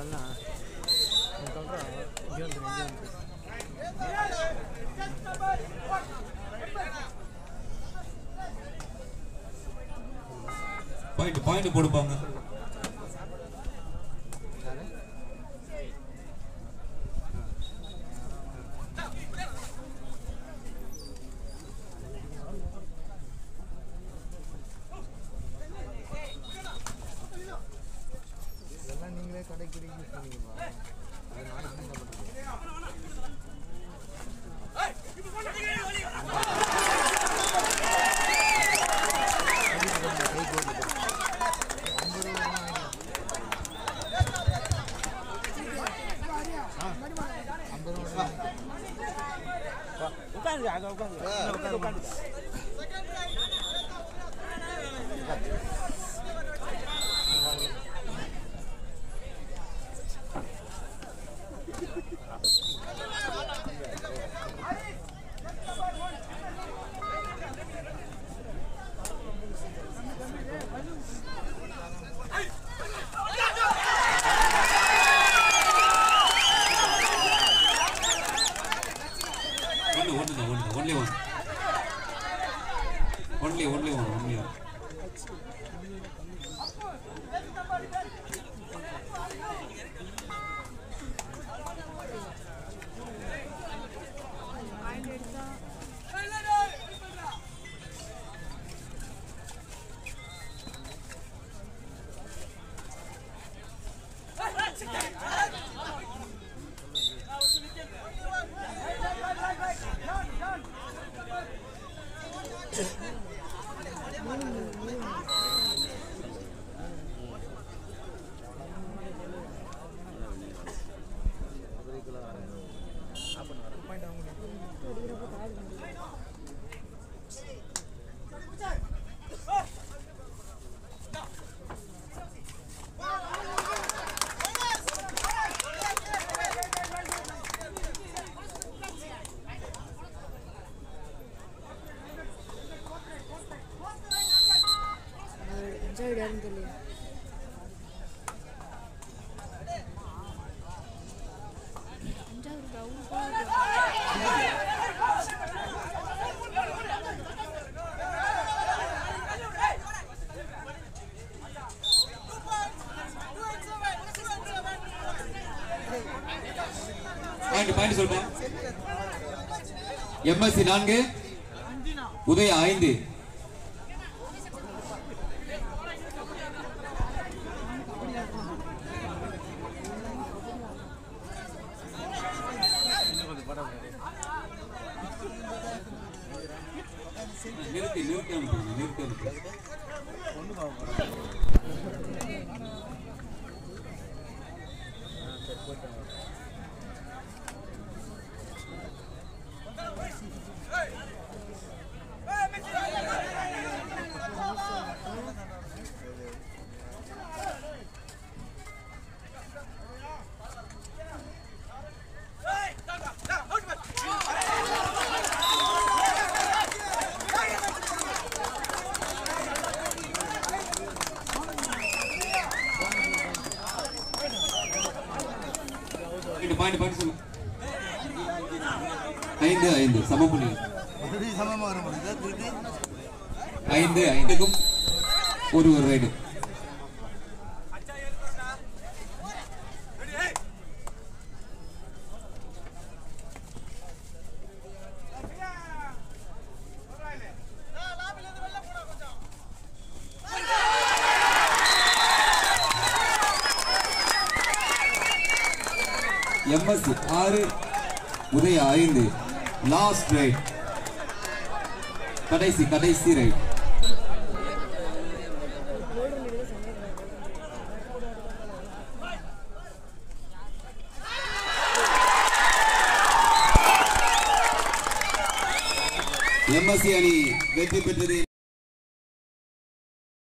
ಕಳ್ಳ ಕಳ್ರ ಇங்கே வந்துரு இங்கே வந்துரு பாயிண்ட் பாயிண்ட் கொடுப்பாங்க யாரு இதெல்லாம் நீங்களே கடைக்கு யூஸ் பண்ணுவீங்களா அது நாளைக்கு தான் பண்ணுறது ஐம்பது ரூபா உட்காந்து அங்க உட்காந்து உட்காந்து ஒன்று ஒன்று தான் ஒன்று தான் only one only only one only one அஞ்சாவது யாருன்னு தெரியல அஞ்சாவது டவுன் பாயிண்ட் பாயிண்ட் சொல்லுப்பா எம்எஸ்சி நான்கு உதய ஐந்து நிறுத்தி நிறுத்தி அனுப்புங்க நிறுத்தி அனுப்புங்க பாயிண்ட் பாயிண்ட் பாயிண்ட் சொல்லு ஐந்து ஐந்து சம புள்ளி மறுபடியும் சமமாக வர முடியுதா திருப்பி ஐந்து ஐந்துக்கும் ஒரு ஒரு ரைடு எம்எஸ்சி ஆறு உதய ஐந்து லாஸ்ட் ரைட் கடைசி கடைசி ரைட் எம்எஸ்சி அணி வெற்றி பெற்றது